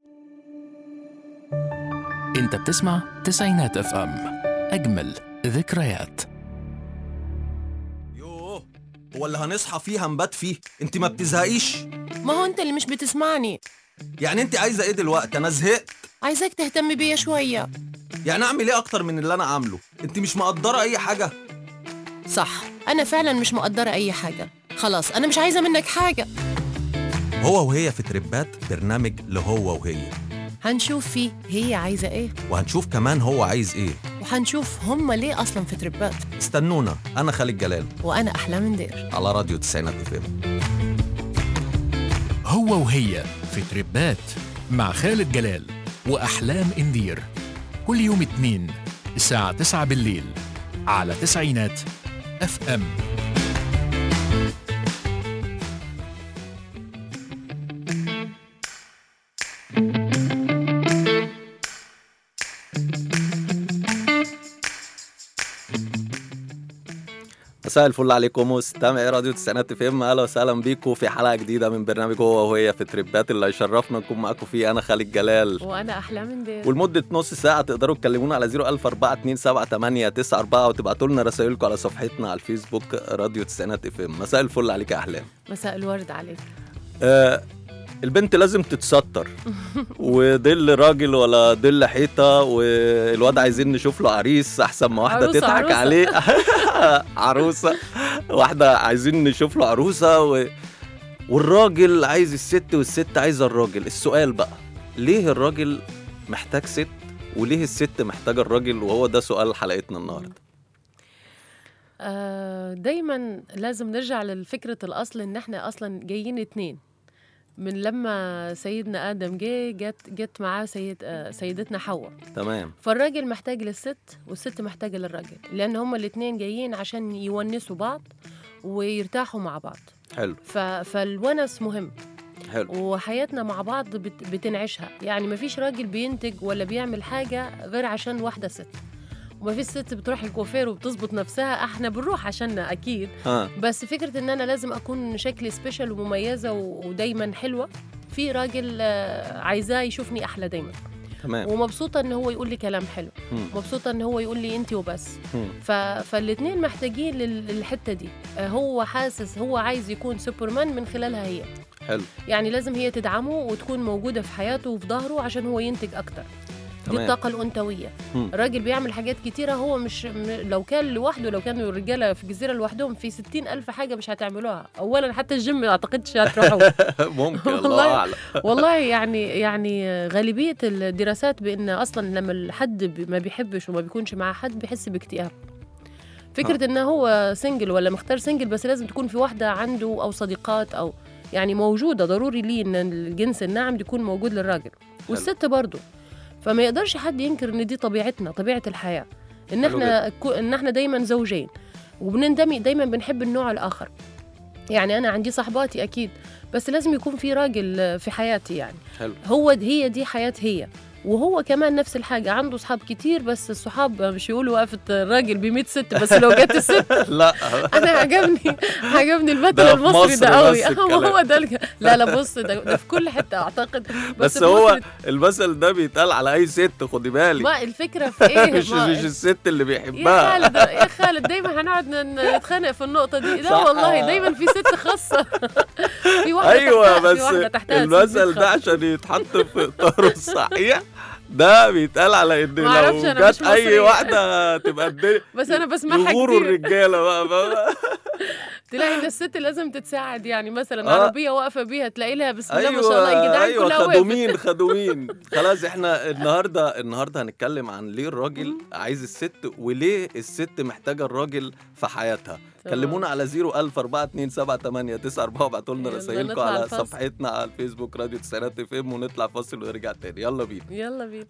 انت بتسمع تسعينات اف ام اجمل ذكريات يوه هو اللي هنصحى فيه هنبات فيه انت ما بتزهقيش ما هو انت اللي مش بتسمعني يعني انت عايزه ايه دلوقتي انا زهقت عايزاك تهتم بيا شوية يعني اعمل ايه اكتر من اللي انا عامله انت مش مقدره اي حاجه صح أنا فعلا مش مقدرة أي حاجة خلاص أنا مش عايزة منك حاجة هو وهي في تربات برنامج لهو وهي هنشوف فيه هي عايزة إيه وهنشوف كمان هو عايز ايه وهنشوف هما ليه أصلا في تربات استنونا انا خالد جلال وأنا أحلام ندير على راديو تسعينات اف ام هو وهي في تربات مع خالد جلال وأحلام إندير كل يوم اتنين الساعة 9 بالليل على تسعينات اف ام مساء الفل عليكم مستمعي راديو تسعينات اف ام اهلا وسهلا بيكم في حلقه جديده من برنامج هو وهي في تربات اللي هيشرفنا نكون معاكم فيه انا خالد جلال وأنا أحلام ندير ولمدة نص ساعة تقدروا تكلمونا على 004278894 وتبعتوا لنا رسائلكم على صفحتنا على الفيسبوك راديو تسعينات اف ام مساء الفل عليك يا أحلام مساء الورد عليك آه البنت لازم تتستر وظل راجل ولا ظل حيطة والواد عايزين نشوف له عريس أحسن ما واحدة عروسة، تضحك عروسة. عليه عروسة واحدة عايزين نشوف له عروسة و... والراجل عايز الست والست عايزة الراجل السؤال بقى ليه الراجل محتاج ست وليه الست محتاجة الراجل وهو ده سؤال حلقتنا النهاردة آه دايما لازم نرجع لفكرة الأصل إن إحنا أصلا جايين اتنين من لما سيدنا آدم جه جت جت معاه سيد آه سيدتنا حواء تمام فالراجل محتاج للست والست محتاجة للراجل لأن هما الاتنين جايين عشان يونسوا بعض ويرتاحوا مع بعض حلو ف... فالونس مهم حلو وحياتنا مع بعض بت... بتنعشها يعني مفيش راجل بينتج ولا بيعمل حاجة غير عشان واحدة ست ومفيش ست بتروح الكوافير وبتظبط نفسها احنا بنروح عشاننا اكيد ها بس فكرة ان انا لازم اكون شكلي سبيشال ومميزة و... ودايما حلوة في راجل آه، عايزاه يشوفني احلى دايما تمام ومبسوطة ان هو يقول لي كلام حلو مم. مبسوطة ان هو يقول لي انت وبس مم. ف... فالاتنين محتاجين لل- للحتة دي آه، هو حاسس هو عايز يكون سوبرمان من خلالها هي حلو يعني لازم هي تدعمه وتكون موجودة في حياته وفي ظهره عشان هو ينتج أكتر دي تمام. الطاقة الأنثوية مم. الراجل بيعمل حاجات كتيرة هو مش م- لو كان لوحده لو كانوا الرجالة في جزيرة لوحدهم في ستين ألف حاجة مش هتعملوها أولا حتى الجيم ما أعتقدش هتروحوا ممكن الله والله. أعلم والله يعني يعني غالبية الدراسات بأن أصلا لما الحد بي- ما بيحبش وما بيكونش مع حد بيحس باكتئاب فكرة إن هو سنجل ولا مختار سنجل بس لازم تكون في واحدة عنده أو صديقات أو يعني موجودة ضروري ليه إن الجنس الناعم يكون موجود للراجل والست برضه فما يقدرش حد ينكر إن دي طبيعتنا طبيعة الحياة إن حلو إحنا كو- إن إحنا دايما زوجين وبنندمج دايما بنحب النوع الآخر يعني أنا عندي صحباتي أكيد بس لازم يكون في راجل في حياتي يعني حلو هو هي دي حياة هي وهو كمان نفس الحاجة عنده صحاب كتير بس الصحاب مش يقولوا وقفة الراجل ب 100 ست بس لو جت الست لا أنا عجبني عجبني المثل ده في المصري مصر ده قوي بس الكلام. هو ده الج- لا لا بص ده, ده في كل حتة أعتقد بس, بس في هو مصر المثل ده بيتقال على اي ست خدي بالك ما الفكرة في إيه مش ما- مش الست اللي يا بيحبها خالد يا خالد دايما هنقعد ن- نتخانق في النقطة دي لا صح. والله دايما في ست خاصة في واحدة ايوه تحتها بس في واحدة تحتها المثل ست ده عشان يتحط في اطاره الصحيح ده بيتقال على ان ما أعرفش، لو أنا مش جت اي مصرية. واحده تبقى الدنيا بس أنا بسمعها يغوروا كتير الرجاله بقى بقى. تلاقي ان الست لازم تتساعد يعني مثلا آه. عربيه واقفه بيها تلاقي لها بسم الله ما شاء الله ايوه الجدعان ايوه كلها خدوا وقفت مين خدوا مين خلاص احنا النهارده النهارده هنتكلم عن ليه الراجل عايز الست وليه الست محتاجه الراجل في حياتها تمام. كلمونا على 010427894 وابعتوا لنا يلا رسائلكم نطلع على الفاصل. صفحتنا على الفيسبوك راديو تسعينات اف ام ونطلع فاصل ونرجع تاني يلا بينا يلا بينا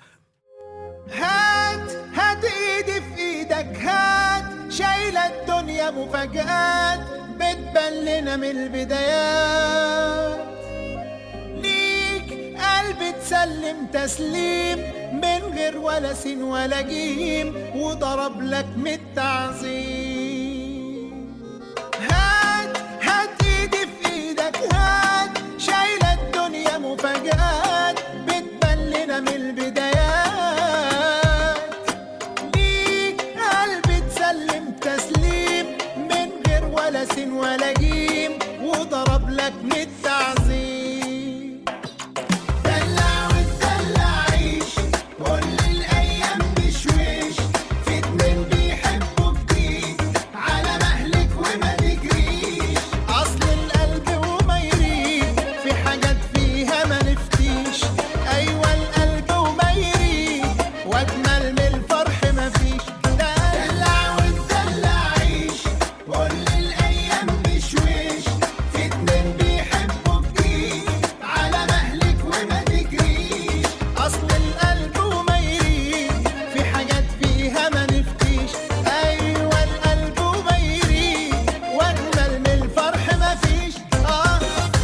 هات هات ايدي في ايدك هات شايلة الدنيا مفاجآت بتبان لنا من البدايات ليك قلب تسلم تسليم من غير ولا سين ولا جيم وضرب لك من التعظيم هات هات ايدي في ايدك هات شايلة الدنيا مفاجآت بتبان كده من البدايات ليك قلبي تسلم تسليم من غير ولا سين ولا جيم وضرب لك من التعظيم دلع وتدلع عيش كل الايام بشويش في اتنين بيحبوا جديد على مهلك وما تجريش اصل القلب وما يريد في حاجات فيها ما نفتيش ايوه القلب وما يريد واجمل من الفرح ما فيش دلع وتدلع عيش كل الايام بشويش في اتنين بيحبوا جديد على مهلك وما تجريش اصل القلب وما يريد في حاجات فيها ما نفتيش ايوه القلب وما يريد واجمل من الفرح ما فيش اه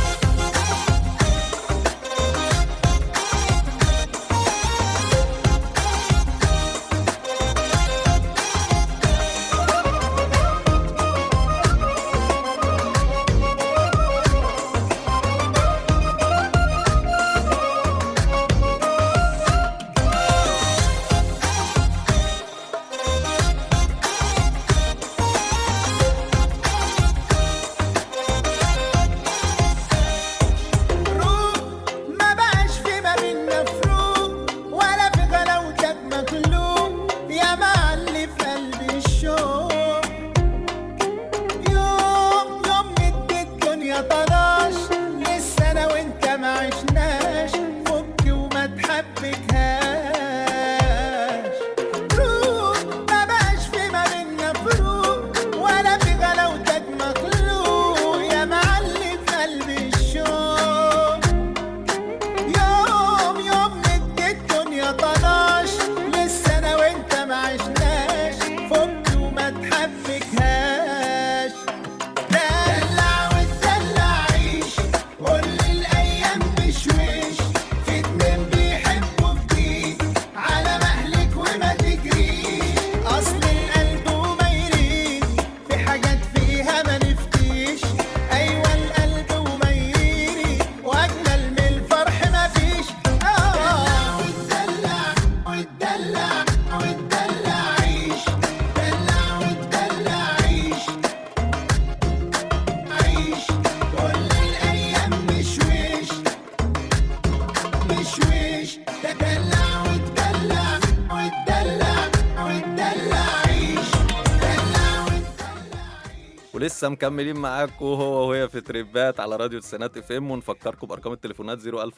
فروق ما بقاش في ما بينا فروق ولا في غلاوتك مخلوق يا معلي في قلبي الشوق يوم يوم ندي الدنيا طناش لسه انا وانت ما عشناش فك وما تحبكهاش فروق ما بقاش في ما بينا فروق ولا في غلاوتك مخلوق يا معلي في قلبي الشوق يوم يوم ندي الدنيا طناش لسه انا وانت ما عشناش فك وما تحبكهاش دلع وتدلع عيش كل الايام بشويش في اتنين بيحبوا جديد على مهلك وما تجريش اصل القلب وما يريد في حاجات فيها ما نفتيش ايوه القلب وما يريد واجمل من الفرح ما فيش اه وتدلع وتدلع وتدلع عيش دلع وتدلع عيش عيش كل الايام مشويش مشويش تدلع وتدلع وتدلع وتدلع عيش دلع ولسه مكملين معاكم هو وهي في تريبات على راديو السنات اف ام ونفكركم بارقام التليفونات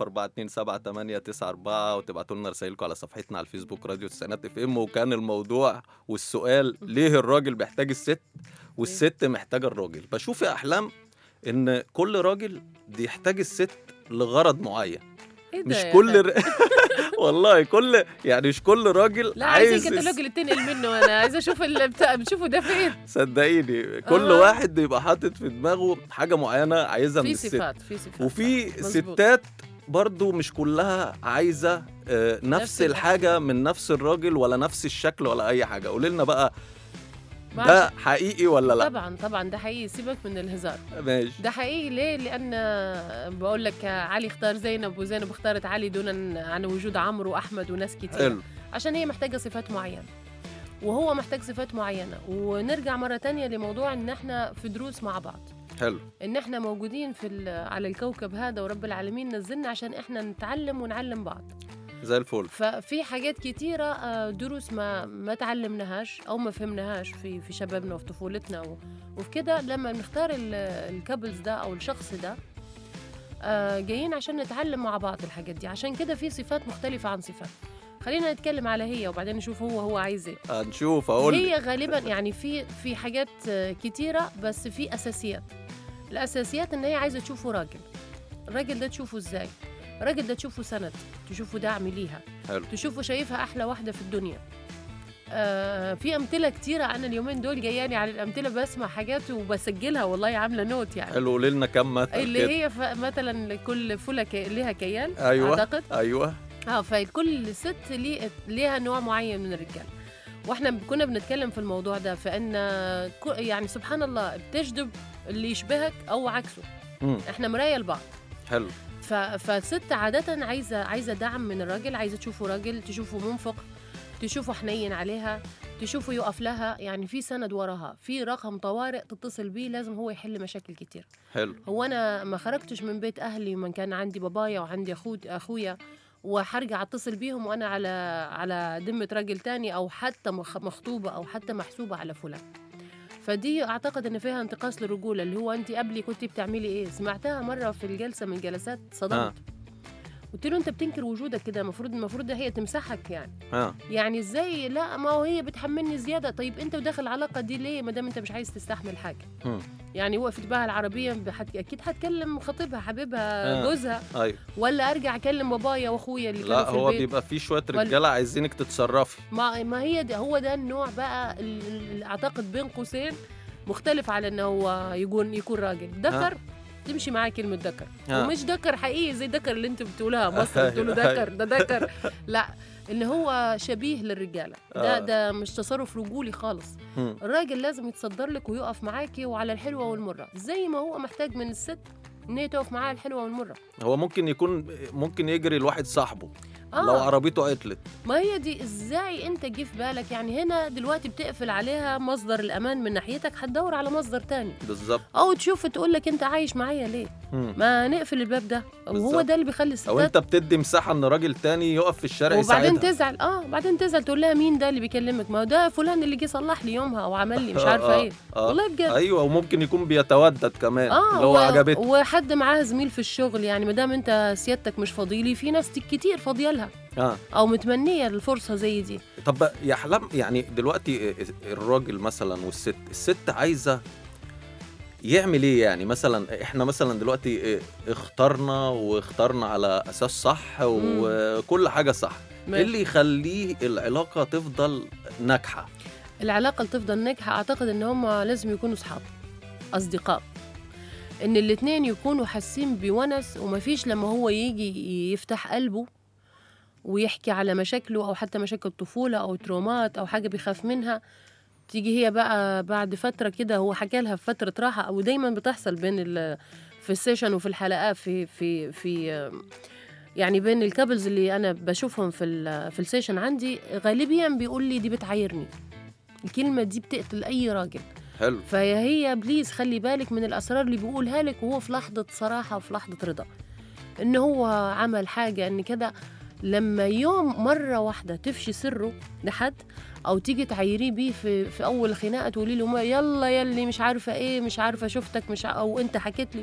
014278894 وتبعتوا لنا رسائلكم على صفحتنا على الفيسبوك راديو السنات اف ام وكان الموضوع والسؤال ليه الراجل بيحتاج الست والست محتاجه الراجل بشوف يا احلام ان كل راجل بيحتاج الست لغرض معين إيه ده مش يا كل خالد؟ ر... والله كل يعني مش كل راجل لا عايز عايزين كتالوج اللي تنقل منه انا عايزه اشوف اللي بتاع بتشوفه ده فين صدقيني كل آه. واحد بيبقى حاطط في دماغه حاجه معينه عايزها من في الست صفات في صفات وفي مظبوط. ستات برضو مش كلها عايزه آه، نفس نفس الحاجه من نفس الراجل ولا نفس الشكل ولا اي حاجه قولي لنا بقى ما ده عشان- حقيقي ولا لا طبعا طبعا ده حقيقي سيبك من الهزار ماشي ده حقيقي ليه لان بقول لك علي اختار زينب وزينب اختارت علي دون عن وجود عمرو واحمد وناس كتير حلو عشان هي محتاجه صفات معينه وهو محتاج صفات معينه ونرجع مره تانية لموضوع ان احنا في دروس مع بعض حلو ان احنا موجودين في ال- على الكوكب هذا ورب العالمين نزلنا عشان احنا نتعلم ونعلم بعض زي الفل ففي حاجات كتيرة آه، دروس ما ما تعلمناهاش أو ما فهمناهاش في في شبابنا وفي طفولتنا و- وفي كده لما بنختار ال- الكابلز ده أو الشخص ده آه، جايين عشان نتعلم مع بعض الحاجات دي عشان كده في صفات مختلفة عن صفات خلينا نتكلم على هي وبعدين نشوف هو هو عايز ايه هنشوف اقول لك. هي غالبا يعني في في حاجات آه، كتيرة بس في أساسيات الأساسيات إن هي عايزة تشوفه راجل الراجل ده تشوفه إزاي الراجل ده تشوفه سند تشوفه دعم ليها حلو تشوفه شايفها احلى واحده في الدنيا آه في امثله كتيره انا اليومين دول جاياني على الامثله بسمع حاجات وبسجلها والله عامله نوت يعني حلو قولي لنا كم مثل اللي كده. هي ف- مثلا كل فله كي... ليها كيال ايوه اعتقد ايوه اه فكل ست ليه ليها نوع معين من الرجال واحنا كنا بنتكلم في الموضوع ده فان كو- يعني سبحان الله بتجذب اللي يشبهك او عكسه مم. احنا مرايه لبعض حلو ف... فالست عادة عايزة عايزة دعم من الراجل عايزة تشوفه راجل تشوفه منفق تشوفه حنين عليها تشوفه يقف لها يعني في سند وراها في رقم طوارئ تتصل بيه لازم هو يحل مشاكل كتير حلو هو انا ما خرجتش من بيت اهلي من كان عندي بابايا وعندي اخو اخويا وهرجع اتصل بيهم وانا على على ذمه راجل تاني او حتى مخ- مخطوبه او حتى محسوبه على فلان فدي اعتقد ان فيها انتقاص للرجوله اللي هو انت قبلي كنت بتعملي ايه سمعتها مره في الجلسه من جلسات صدمت آه. قلت له انت بتنكر وجودك كده المفروض المفروض ده هي تمسحك يعني ها يعني ازاي لا ما هو هي بتحملني زياده طيب انت وداخل العلاقه دي ليه ما دام انت مش عايز تستحمل حاجه مم. يعني وقفت بقى العربيه بحت... اكيد هتكلم خطيبها حبيبها آه. جوزها ايوه ولا ارجع اكلم بابايا واخويا اللي كانوا لا في هو البيت بيبقى في شويه ولا- رجاله عايزينك تتصرفي ما ما هي ده هو ده النوع بقى اللي اعتقد بين قوسين مختلف على انه هو يكون يكون راجل ذكر تمشي معاه كلمة ذكر آه. ومش ذكر حقيقي زي ذكر اللي انتوا بتقولوها مصر بتقولوا أيوة. ذكر ده ذكر لا اللي هو شبيه للرجالة ده آه. ده مش تصرف رجولي خالص مم. الراجل لازم يتصدر لك ويقف معاكي وعلى الحلوة والمرة زي ما هو محتاج من الست ان هي تقف معاه الحلوة والمرة هو ممكن يكون ممكن يجري لواحد صاحبه آه. لو عربيته عطلت ما هي دي ازاي انت جه في بالك يعني هنا دلوقتي بتقفل عليها مصدر الامان من ناحيتك هتدور على مصدر تاني بالظبط او تشوف تقول لك انت عايش معايا ليه مم. ما نقفل الباب ده وهو بالظبط. ده اللي بيخلي او الستات انت بتدي مساحه ان راجل تاني يقف في الشارع وبعدين يساعدها تزعل اه بعدين تزعل تقول لها مين ده اللي بيكلمك ما هو ده فلان اللي جه صلح لي يومها او عمل لي مش آه، عارفه آه، ايه آه. والله بجد ايوه وممكن يكون بيتودد كمان اه اللي هو و- عجبته وحد معاه زميل في الشغل يعني ما دام انت سيادتك مش فاضيلي في ناس كتير فاضيه لها اه او متمنيه الفرصه زي دي طب يا حلم يعني دلوقتي الراجل مثلا والست الست عايزه يعمل ايه يعني مثلا احنا مثلا دلوقتي اخترنا واخترنا على اساس صح وكل حاجه صح ايه ماشي. اللي يخليه العلاقه تفضل ناجحه العلاقه اللي تفضل ناجحه اعتقد ان هم لازم يكونوا اصحاب اصدقاء ان الاتنين يكونوا حاسين بونس ومفيش لما هو يجي يفتح قلبه ويحكي على مشاكله او حتى مشاكل طفوله او ترومات او حاجه بيخاف منها تيجي هي بقى بعد فتره كده هو حكى لها في فتره راحه او دايما بتحصل بين ال في السيشن وفي الحلقات في في في يعني بين الكابلز اللي انا بشوفهم في ال- في السيشن عندي غالبيا بيقول لي دي بتعايرني الكلمه دي بتقتل اي راجل حلو فيا هي بليز خلي بالك من الاسرار اللي بيقولها لك وهو في لحظه صراحه وفي لحظه رضا ان هو عمل حاجه ان كده لما يوم مره واحده تفشي سره لحد او تيجي تعايريه بيه في في اول خناقه تقولي له ما يلا يلي مش عارفه ايه مش عارفه شفتك مش ع- او انت حكيت لي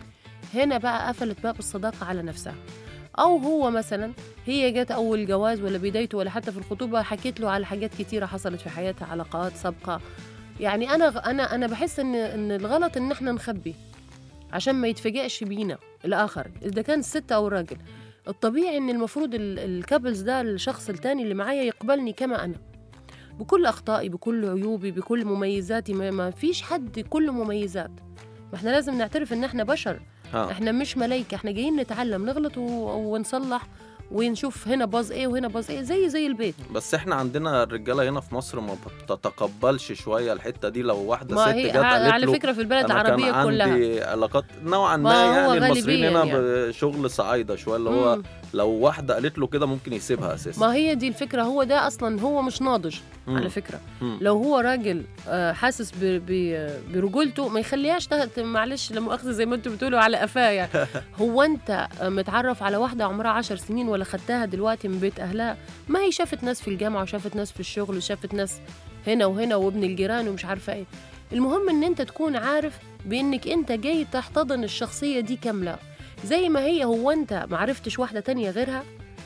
هنا بقى قفلت باب الصداقه على نفسها او هو مثلا هي جت اول جواز ولا بدايته ولا حتى في الخطوبه حكيت له على حاجات كتيره حصلت في حياتها علاقات سابقه يعني انا انا انا بحس ان ان الغلط ان احنا نخبي عشان ما يتفاجئش بينا الاخر اذا كان الست او الراجل الطبيعي ان المفروض ال- الكابلز ده الشخص التاني اللي معايا يقبلني كما انا بكل اخطائي بكل عيوبي بكل مميزاتي ما, ما فيش حد كله مميزات ما احنا لازم نعترف ان احنا بشر اه احنا مش ملايكه احنا جايين نتعلم نغلط و... ونصلح ونشوف هنا باظ ايه وهنا باظ ايه زي زي البيت بس احنا عندنا الرجاله هنا في مصر ما بتتقبلش شويه الحته دي لو واحده ما ست هي جت على قالت على له فكره في البلد أنا كان العربيه كلها عندي علاقات نوعا ما, ما هو يعني المصريين غالبياً هنا يعني. بشغل صعايده شويه اللي هو مم. لو واحده قالت له كده ممكن يسيبها اساسا ما هي دي الفكره هو ده اصلا هو مش ناضج مم. على فكره مم. لو هو راجل آه، حاسس ب- ب- برجولته ما يخليهاش تهت- معلش لا مؤاخذه زي ما انتم بتقولوا على قفاه يعني هو انت آه، متعرف على واحده عمرها عشر سنين ولا خدتها دلوقتي من بيت اهلها ما هي شافت ناس في الجامعه وشافت ناس في الشغل وشافت ناس هنا وهنا وابن الجيران ومش عارفه ايه المهم ان انت تكون عارف بانك انت جاي تحتضن الشخصيه دي كامله زي ما هي هو انت ما عرفتش واحده تانية غيرها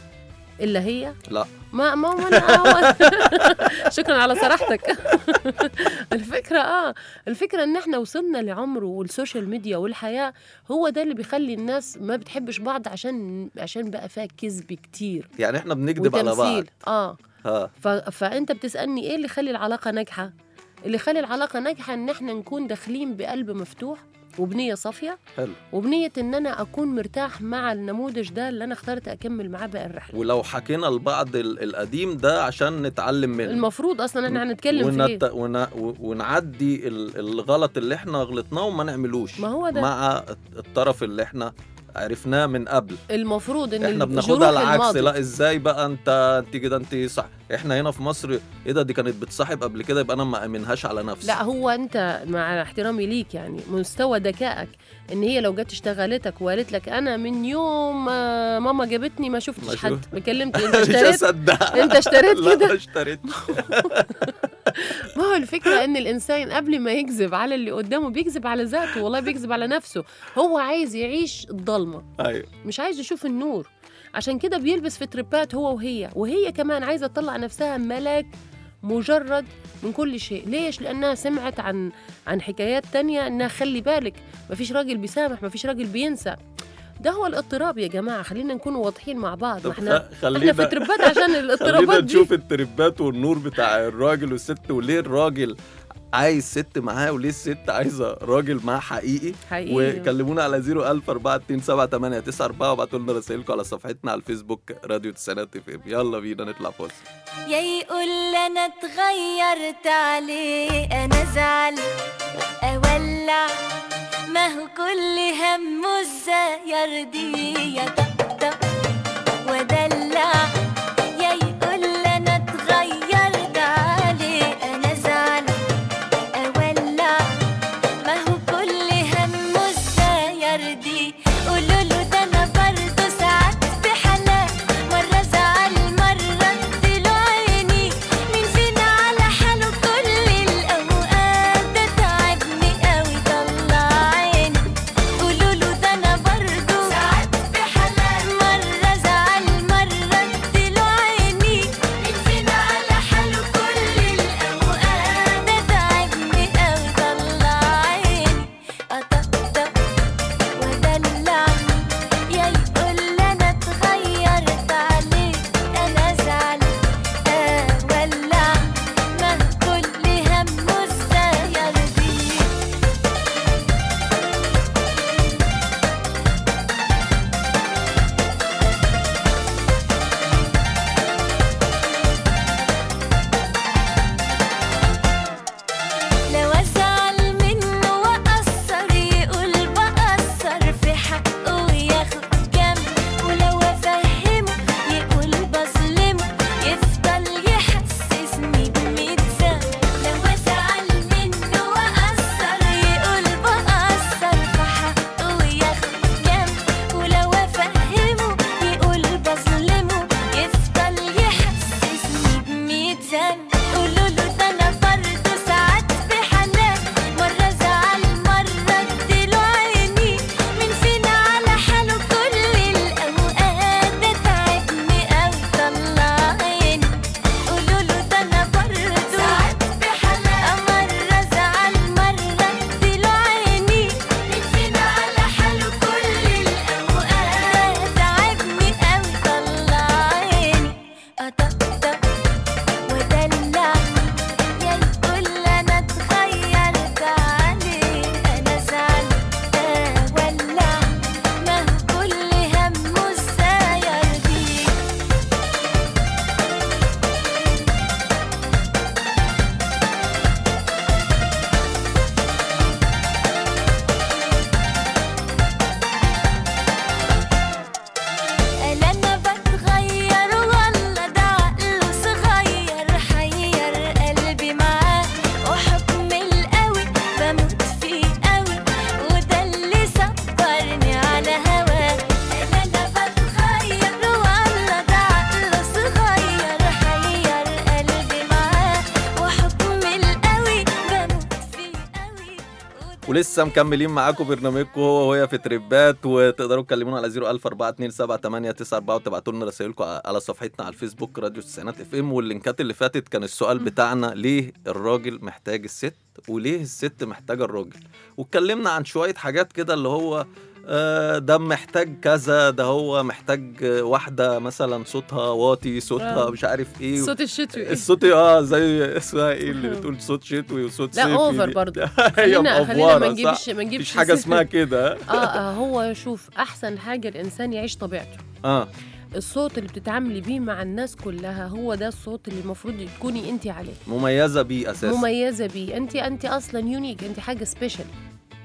الا هي لا ما ما ما أنا هو شكرا على صراحتك الفكره اه الفكره ان احنا وصلنا لعمر والسوشيال ميديا والحياه هو ده اللي بيخلي الناس ما بتحبش بعض عشان عشان بقى فيها كذب كتير يعني احنا بنكذب على بعض وتمثيل اه ها ف... فانت بتسالني ايه اللي يخلي العلاقه ناجحه اللي يخلي العلاقه ناجحه ان احنا نكون داخلين بقلب مفتوح وبنيه صافيه حلو وبنيه ان انا اكون مرتاح مع النموذج ده اللي انا اخترت اكمل معاه باقي الرحله ولو حكينا لبعض ال- القديم ده عشان نتعلم منه المفروض اصلا احنا هنتكلم في ونت... ايه ون... و- ونعدي ال- الغلط اللي احنا غلطناه وما نعملوش ما هو ده. مع الطرف اللي احنا عرفناه من قبل المفروض ان احنا الجروح بناخدها العكس الماضي. لا ازاي بقى انت انت كده انت صح احنا هنا في مصر ايه ده دي كانت بتصاحب قبل كده يبقى انا ما امنهاش على نفسي لا هو انت مع احترامي ليك يعني مستوى ذكائك ان هي لو جت اشتغلتك وقالت لك انا من يوم ما ماما جابتني ما ما شفتش شفت. حد ما كلمت انت مش اشتريت هصدقها انت اشتريت لا كده ما اشتريت ما هو الفكره ان الانسان قبل ما يكذب على اللي قدامه بيكذب على ذاته والله بيكذب على نفسه هو عايز يعيش الضلمه ايوه مش عايز يشوف النور عشان كده بيلبس في تريبات هو وهي وهي كمان عايزه تطلع نفسها ملاك مجرد من كل شيء ليش لانها سمعت عن عن حكايات تانية انها خلي بالك مفيش راجل بيسامح مفيش راجل بينسى ده هو الاضطراب يا جماعه خلينا نكون واضحين مع بعض طب ما احنا خ- احنا في خلينا تريبات عشان خلينا الاضطرابات دي نشوف التربات والنور بتاع الراجل والست وليه الراجل عايز ست معاه وليه الست عايزه راجل معاه حقيقي حقيقي وكلمونا على 01000 427 وابعتوا لنا رسائلكم على صفحتنا على الفيسبوك راديو تسعينات اف ام يلا بينا نطلع فاصل يا يقول انا اتغيرت عليه انا زعل اولع ما هو كل همه ازاي يرضيه يطبطب ودلع يا يقول انا اتغيرت عليه انا زعل اولع ما هو كل همه ازاي يرضيه قولوا له ده انا برضه ساعات بحالات مره زعل مره اديله عيني مين فينا على حاله كل الاوقات ده تعبني قوي طلع عيني قولوا له ده انا برضه ساعات بحالات مره زعل مره اديله عيني مين فينا على حاله كل الاوقات ده تعبني قوي طلع عيني اطقطق ودلع يا يقول انا اتغيرت عليه انا زعل اولع ما كل همه ازاي يرضيه لو ازعل منه واقصر يقول بقصر في حقه وياخد جنب ولو افهمه يقول بظلمه يفضل يحسسني بميت ذنب لو ازعل منه واقصر يقول بقصر في حقه وياخد جنب ولو افهمه يقول بظلمه يفضل يحسسني بميت ذنب قولوا له ده انا برضه ساعات بحالات مره زعل مره اديله عيني مين فينا على حاله كل الاوقات ده تعبني قوي طلع عيني قولوا له ده انا برضه ساعات بحالات مره زعل مره اديله عيني مين فينا على حاله كل الاوقات ده تعبني قوي طلع عيني اطقطق ودلع يا يقول انا اتغيرت عليه انا زعل اولع ما هو كل همه ازاي يرضيه قال انا بتغير والله ده عقله صغير حير قلبي معاه وحكم القوي بموت فيه قوي وده اللي صبرني على هواه قال انا بتغير والله ده عقله صغير حير قلبي معاه وحكم القوي بموت فيه قوي وده ولسه مكملين معاكم برنامجكم هو وهي في تريبات وتقدروا تكلمونا على 004278994 وتبعتوا لنا رسائلكم على صفحتنا على الفيسبوك راديو التسعينات اف ام واللينكات اللي فاتت كان السؤال بتاعنا ليه الراجل محتاج الست وليه الست محتاجه الراجل واتكلمنا عن شويه حاجات كده اللي هو آه، ده محتاج كذا ده هو محتاج آه، واحده مثلا صوتها واطي صوتها آه. مش عارف ايه الصوت الشتوي الصوت اه زي اسمها ايه اللي بتقول صوت شتوي وصوت لا صيفي اوفر دي. برضه هي خلينا خلينا ما مأفورة، نجيبش صح؟ ما نجيبش مفيش حاجه اسمها كده اه اه هو شوف احسن حاجه الانسان يعيش طبيعته اه الصوت اللي بتتعاملي بيه مع الناس كلها هو ده الصوت اللي المفروض تكوني انت عليه مميزه بيه اساسا مميزه بيه انت انت اصلا يونيك انت حاجه سبيشال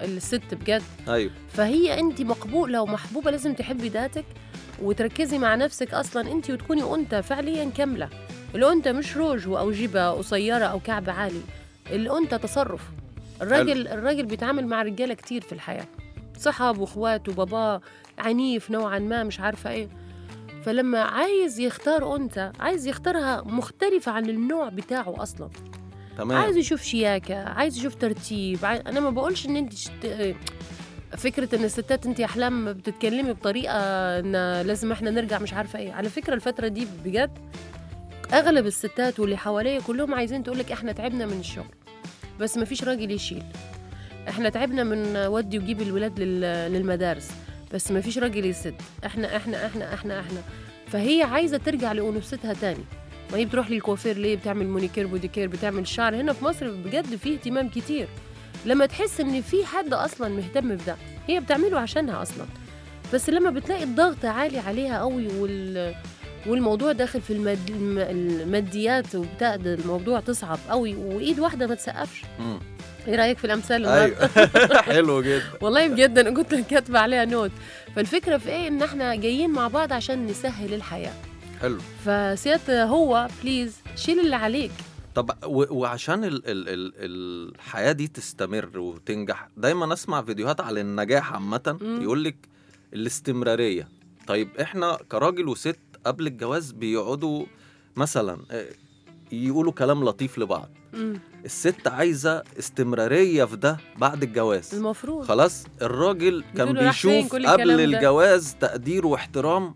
الست بجد ايوه فهي انت مقبوله ومحبوبه لازم تحبي ذاتك وتركزي مع نفسك اصلا انت وتكوني انثى فعليا كامله الانثى مش روج او جبه قصيره او كعب عالي الانثى تصرف الراجل الراجل بيتعامل مع رجاله كتير في الحياه صحاب واخوات وباباه عنيف نوعا ما مش عارفه ايه فلما عايز يختار انثى عايز يختارها مختلفه عن النوع بتاعه اصلا تمام عايز يشوف شياكه عايز يشوف ترتيب عايز... انا ما بقولش ان انت شت... فكره ان الستات انت احلام بتتكلمي بطريقه ان لازم احنا نرجع مش عارفه ايه على فكره الفتره دي بجد اغلب الستات واللي حواليا كلهم عايزين تقولك احنا تعبنا من الشغل بس ما فيش راجل يشيل احنا تعبنا من ودي وجيب الولاد لل... للمدارس بس ما فيش راجل يسد احنا احنا احنا احنا احنا فهي عايزه ترجع لانوثتها تاني ما هي بتروح للكوافير ليه بتعمل مونيكير بوديكير بتعمل شعر هنا في مصر بجد فيه اهتمام كتير لما تحس ان في حد اصلا مهتم بده هي بتعمله عشانها اصلا بس لما بتلاقي الضغط عالي عليها قوي وال والموضوع داخل في المد... الم- الماديات وبتاع الموضوع تصعب قوي وايد واحده ما تسقفش مم. ايه رايك في الامثال النهاردة؟ ايوه حلو جدا والله بجد انا كنت كاتبه عليها نوت فالفكره في ايه ان احنا جايين مع بعض عشان نسهل الحياه حلو فسيادة هو بليز شيل اللي عليك طب و- وعشان ال ال ال الحياه دي تستمر وتنجح دايما اسمع فيديوهات على النجاح عامه مم. يقول لك الاستمراريه طيب احنا كراجل وست قبل الجواز بيقعدوا مثلا آه، يقولوا كلام لطيف لبعض مم. الست عايزه استمراريه في ده بعد الجواز المفروض خلاص الراجل كان بتقولوا راح فين بيشوف كل قبل الكلام ده؟ الجواز تقدير واحترام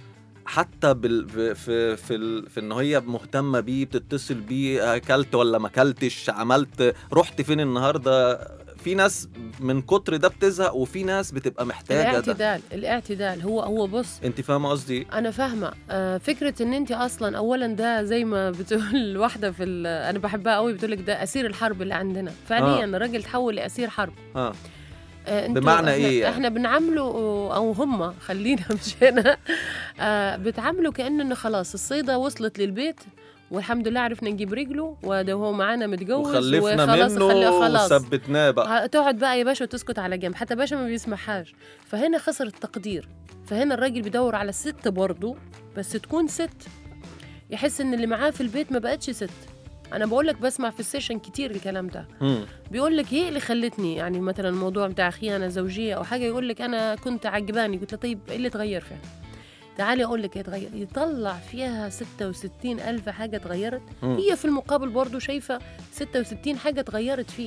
حتى بال في في في, ال... في ان هي مهتمه بيه بتتصل بيه اكلت ولا ما اكلتش عملت رحت فين النهارده في ناس من كتر ده بتزهق وفي ناس بتبقى محتاجه ده الاعتدال الاعتدال هو هو بص انت فاهمه قصدي انا فاهمه آه فكره ان انت اصلا اولا ده زي ما بتقول واحده في ال- انا بحبها قوي بتقول لك ده اسير الحرب اللي عندنا فعليا آه. الراجل تحول لاسير حرب ها آه انتوا- بمعنى احنا إيه يعني؟ احنا بنعامله او هم خلينا مش هنا آه بتعاملوا كأن انه خلاص الصيده وصلت للبيت والحمد لله عرفنا نجيب رجله وده هو معانا متجوز وخلفنا وخلاص منه خلي- خلاص وثبتناه بقى تقعد بقى يا باشا وتسكت على جنب حتى باشا ما بيسمعهاش فهنا خسر التقدير فهنا الراجل بيدور على الست برضه بس تكون ست يحس ان اللي معاه في البيت ما بقتش ست انا بقول لك بسمع في السيشن كتير الكلام ده مم. بيقول لك هي اللي خلتني يعني مثلا الموضوع بتاع خيانه زوجيه او حاجه يقول لك انا كنت عجباني قلت له طيب ايه اللي اتغير فيها تعالي اقول لك ايه اتغير يطلع فيها 66 الف حاجه اتغيرت مم. هي في المقابل برضو شايفه 66 حاجه اتغيرت فيه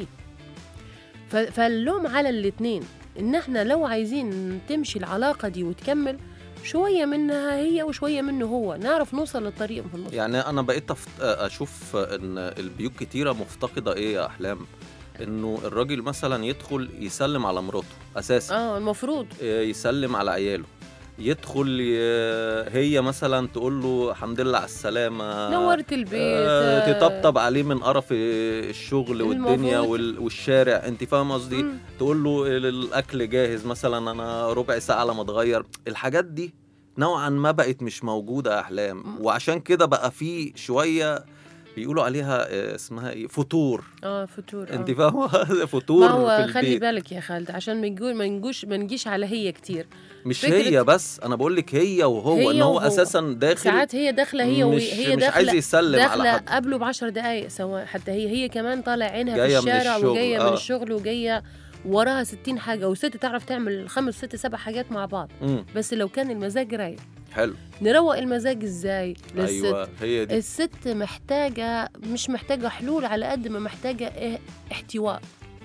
ف- فاللوم على الاتنين ان احنا لو عايزين تمشي العلاقه دي وتكمل شويه منها هي وشويه منه هو نعرف نوصل للطريق في النص يعني انا بقيت أفت... اشوف ان البيوت كتيره مفتقده ايه يا احلام انه الراجل مثلا يدخل يسلم على مراته اساسا اه المفروض يسلم على عياله يدخل ي... هي مثلا تقول له الحمد لله على السلامه نورت البيت آه، آه، تطبطب عليه من قرف الشغل والدنيا المفروض. وال... والشارع انت فاهم قصدي مم. تقول له الاكل جاهز مثلا انا ربع ساعه لما اتغير الحاجات دي نوعا ما بقت مش موجوده يا احلام مم. وعشان كده بقى في شويه بيقولوا عليها آه، اسمها ايه فطور اه فتور انت آه. فاهمه ما فطور في هو خلي البيت بالك يا خالد عشان ما نقول ما نجوش ما نجيش على هي كتير مش فكرة- هي بس انا بقول لك هي وهو هي ان هو وهو. اساسا داخل ساعات هي داخله هي مش وهي مش عايز داخله يسلم على داخله حد قبله بعشر دقايق سواء حتى هي هي كمان طالع عينها جاية في من الشارع الشغل، وجايه آه. من الشغل وجايه وراها ستين حاجه والست تعرف تعمل خمس ست سبع حاجات مع بعض مم. بس لو كان المزاج رايق حلو نروق المزاج ازاي للست ايوه هي دي الست محتاجة مش محتاجة حلول على قد ما محتاجة إيه؟ احتواء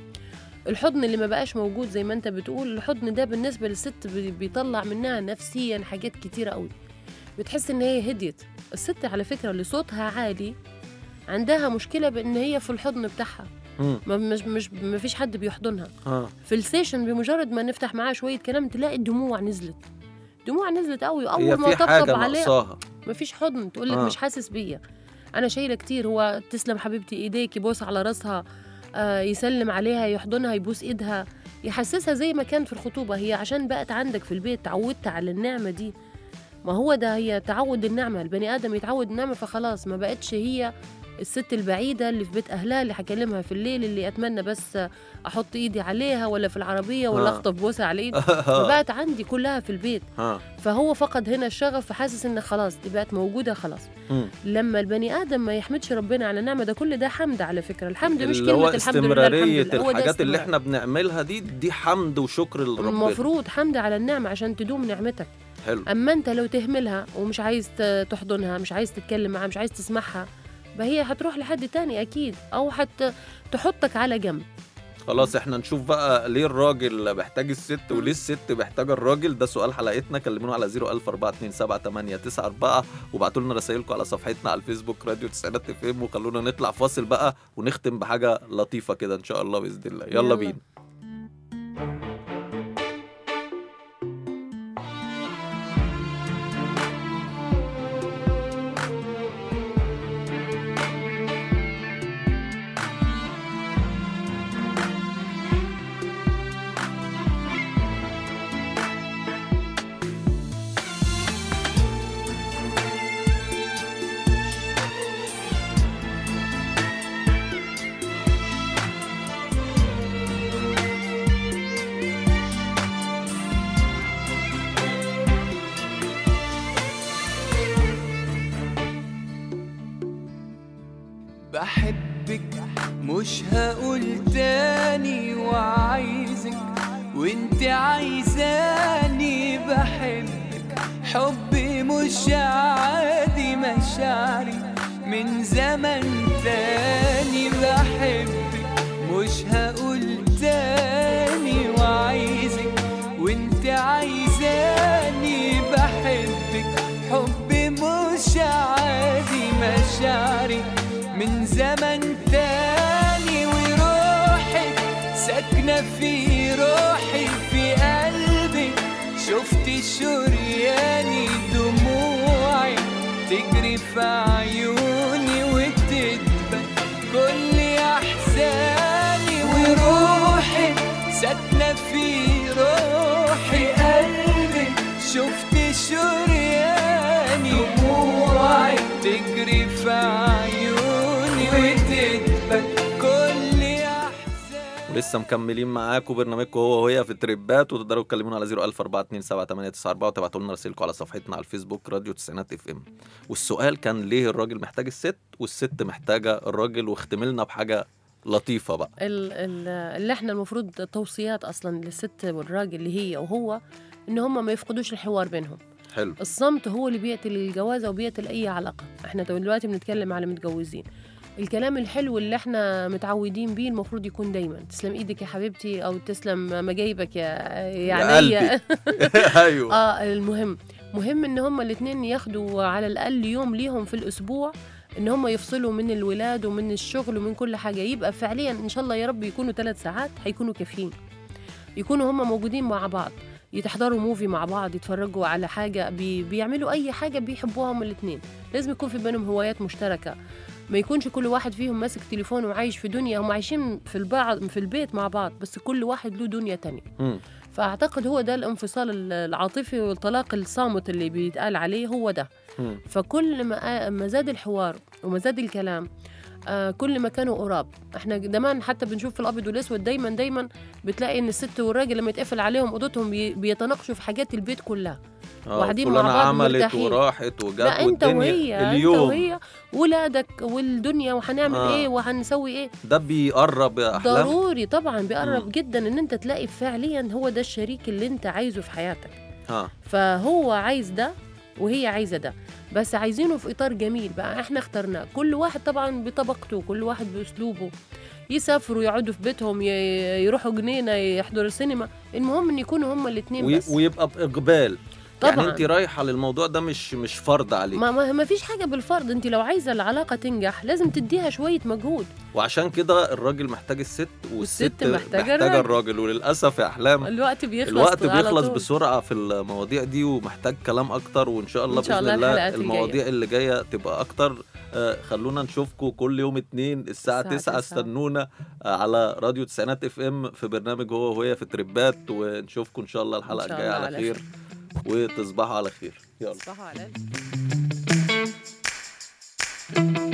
الحضن اللي ما بقاش موجود زي ما انت بتقول الحضن ده بالنسبة للست بي- بيطلع منها نفسيا حاجات كتيرة قوي بتحس ان هي هديت الست على فكرة اللي صوتها عالي عندها مشكلة بان هي في الحضن بتاعها مم. ما مش مش ما فيش حد بيحضنها اه في السيشن بمجرد ما نفتح معاه شوية كلام تلاقي الدموع نزلت دموع نزلت قوي هي اول ما في طبطب حاجه عليه ناقصاها مفيش حضن تقول لك آه. مش حاسس بيا انا شايله كتير هو تسلم حبيبتي ايديك يبوس على راسها آه يسلم عليها يحضنها يبوس ايدها يحسسها زي ما كان في الخطوبه هي عشان بقت عندك في البيت تعودت على النعمه دي ما هو ده هي تعود النعمه البني ادم يتعود النعمه فخلاص ما بقتش هي الست البعيدة اللي في بيت أهلها اللي هكلمها في الليل اللي أتمنى بس أحط إيدي عليها ولا في العربية ولا آه. أخطف بوسة على إيدي فبقت عندي كلها في البيت ها فهو فقد هنا الشغف فحاسس إن خلاص دي بقت موجودة خلاص مم. لما البني آدم ما يحمدش ربنا على نعمة ده كل ده حمد على فكرة الحمد مش اللي هو كلمة الحمد لله الحمد استمرارية لله هو ده الحاجات اللي استمرار. احنا بنعملها دي دي حمد وشكر لربنا المفروض حمد على النعمة عشان تدوم نعمتك حلو اما انت لو تهملها ومش عايز ت- تحضنها مش عايز تتكلم معاها مش عايز تسمعها فهي هتروح لحد تاني اكيد او حت تحطك على جنب خلاص احنا نشوف بقى ليه الراجل محتاج الست وليه الست محتاجه الراجل ده سؤال حلقتنا كلمونا على 014278894 وابعتوا لنا رسائلكم على صفحتنا على الفيسبوك راديو تسعينات اف ام وخلونا نطلع فاصل بقى ونختم بحاجه لطيفه كده ان شاء الله باذن الله يلا, يلا. بينا بحبك مش هقول تاني وعايزك وانت عايزاني بحبك حبي مش عادي مشاعري من زمن تاني بحبك مش هقول تاني وعايزك وانت عايزاني بحبك حبي مش عادي مشاعري من زمن تاني وروحك ساكنة في روحي في قلبي شفت شرياني دموعي تجري في عيوني وتدبل كل أحزاني وروحي ساكنة في روحي قلبي شفت شرياني دموعي تجري في عيوني وتدبل كل أحزاني ولسه مكملين معاكم برنامجكم هو وهي في التريبات وتقدروا تكلمونا على 014278894 وتبعتوا لنا رسائلكم على صفحتنا على الفيسبوك راديو تسعينات اف ام والسؤال كان ليه الراجل محتاج الست والست محتاجه الراجل واختملنا بحاجه لطيفه بقى ال- ال- اللي احنا المفروض توصيات اصلا للست والراجل اللي هي وهو ان هم ما يفقدوش الحوار بينهم حلو الصمت هو اللي بيقتل الجوازه وبيقتل اي علاقه احنا دلوقتي بنتكلم على متجوزين الكلام الحلو اللي احنا متعودين بيه المفروض يكون دايما تسلم ايدك يا حبيبتي او تسلم مجايبك يا يا يعني ايوه اه المهم مهم ان هما الاثنين ياخدوا على الاقل يوم ليهم في الاسبوع ان هما يفصلوا من الولاد ومن الشغل ومن كل حاجه يبقى فعليا ان شاء الله يا رب يكونوا ثلاث ساعات هيكونوا كافيين يكونوا هما موجودين مع بعض يتحضروا موفي مع بعض يتفرجوا على حاجه بي بيعملوا اي حاجه بيحبوها هما الاثنين لازم يكون في بينهم هوايات مشتركه ما يكونش كل واحد فيهم ماسك تليفون وعايش في دنيا هم عايشين في البعض في البيت مع بعض بس كل واحد له دنيا تانية مم. فاعتقد هو ده الانفصال ال- العاطفي والطلاق الصامت اللي بيتقال عليه هو ده مم. فكل ما ما زاد الحوار وما زاد الكلام آه كل ما كانوا قراب احنا زمان حتى بنشوف في الابيض والاسود دايما دايما بتلاقي ان الست والراجل لما يتقفل عليهم اوضتهم بي- بيتناقشوا في حاجات البيت كلها آه، وقاعدين مع فلانة بعض عملت مرتاحين. وراحت وجت لا انت والدنيا وهي انت اليوم وهي ولادك والدنيا وهنعمل آه. ايه وهنسوي ايه ده بيقرب يا احلام ضروري طبعا بيقرب مم. جدا ان انت تلاقي فعليا هو ده الشريك اللي انت عايزه في حياتك ها فهو عايز ده وهي عايزه ده بس عايزينه في اطار جميل بقى احنا اخترناه كل واحد طبعا بطبقته كل واحد باسلوبه يسافروا يقعدوا في بيتهم ي- يروحوا جنينه يحضروا السينما المهم ان يكونوا هما الاثنين وي- بس ويبقى باقبال يعني طبعاً. انت رايحه للموضوع ده مش مش فرض عليك ما, ما, ما فيش حاجه بالفرض انت لو عايزه العلاقه تنجح لازم تديها شويه مجهود وعشان كده الراجل محتاج الست والست والست محتاجة محتاجه الراجل. الراجل وللاسف يا احلام الوقت بيخلص الوقت على بيخلص طول. بسرعه في المواضيع دي ومحتاج كلام اكتر وان شاء الله إن شاء باذن الله الله الحلقات الجاية. المواضيع اللي جايه تبقى اكتر آه خلونا نشوفكم كل يوم اتنين الساعه الساعة 9 تسعة. استنونا آه على راديو تسعينات اف ام في برنامج هو وهي في تريبات ونشوفكم ان شاء الله الحلقه إن شاء الجايه الله على على خير وتصبحوا على خير يلا تصبحوا على خير.